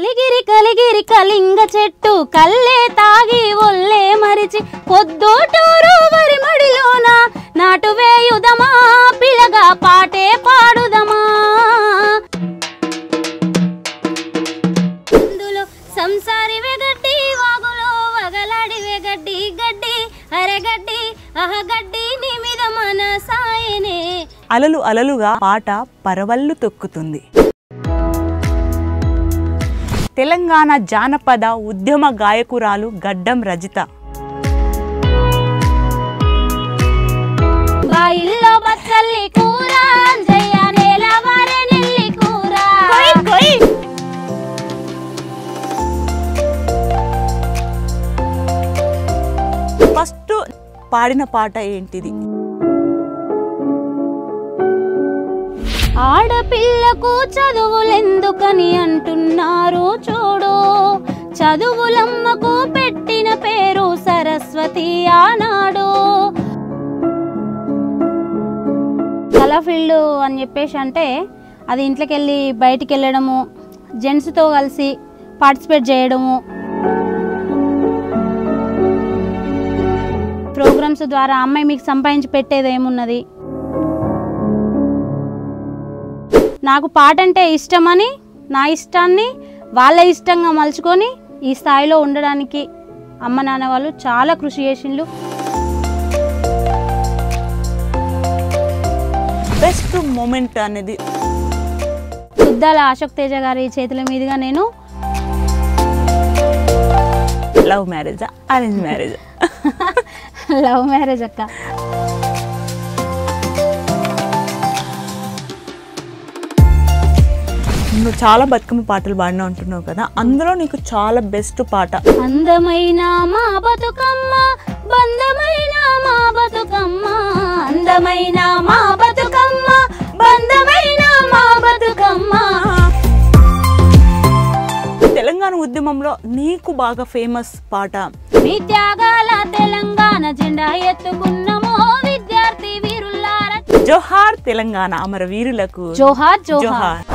కలిగిరి కలిగిరి కలింగ చెట్టు కల్లే తాగి ఒల్లే మరిచి పొద్దుటూరు వరి మడిలోన నాటు వేయుదమా పిలగా పాటే పాడుదమా అందులో సంసారి వెగడ్డి వాగులో వగలాడివే గడ్డి గడ్డి అరెగడ్డి అహగడ్డి నీ మీద మన సాయనే అలలు అలలుగా పాట పరవళ్ళు తొక్కుతుంది తెలంగాణ జానపద ఉద్యమ గాయకురాలు గడ్డం రజిత బాయిల్లో బచ్చల్లి కూర అంజయ్య నేలవారే నెల్లి కూర ఫస్ట్ పాడిన పాట ఏంటిది ఆడపిల్లకు చదువులెందుకని అంటున్నారు చూడు చదువులమ్మకు పెట్టిన పేరు సరస్వతి ఆనాడు కళా ఫీల్డ్ అని చెప్పేసి అంటే అది ఇంట్లోకి వెళ్ళి బయటికి వెళ్ళడము జెంట్స్తో కలిసి పార్టిసిపేట్ చేయడము ప్రోగ్రామ్స్ ద్వారా అమ్మాయి మీకు సంపాదించి పెట్టేది ఏమున్నది నాకు పాట అంటే ఇష్టమని నా ఇష్టాన్ని వాళ్ళ ఇష్టంగా మలుచుకొని ఈ స్థాయిలో ఉండడానికి అమ్మ నాన్న వాళ్ళు చాలా కృషి చేసిండ్రు బెస్ట్ మూమెంట్ అనేది యుద్ధాల అశోక్ తేజ గారి చేతుల మీదుగా నేను లవ్ మ్యారేజా అరేంజ్ మ్యారేజ్ లవ్ మ్యారేజ్ అక్క నువ్వు చాలా బతుకమ్మ పాటలు పాడినా అంటున్నావు కదా అందులో నీకు చాలా బెస్ట్ పాట అందమైన మా బతుకమ్మ బంధమైన మా బతుకమ్మ అందమైన మా బతుకమ్మ బంధమైన మా బతుకమ్మ తెలంగాణ ఉద్యమంలో నీకు బాగా ఫేమస్ పాట మీ త్యాగాల తెలంగాణ జెండా ఎత్తుకున్నమో విద్యార్థి వీరుల్లారా జోహార్ తెలంగాణ అమర వీరులకు జోహార్ జోహార్ జోహార్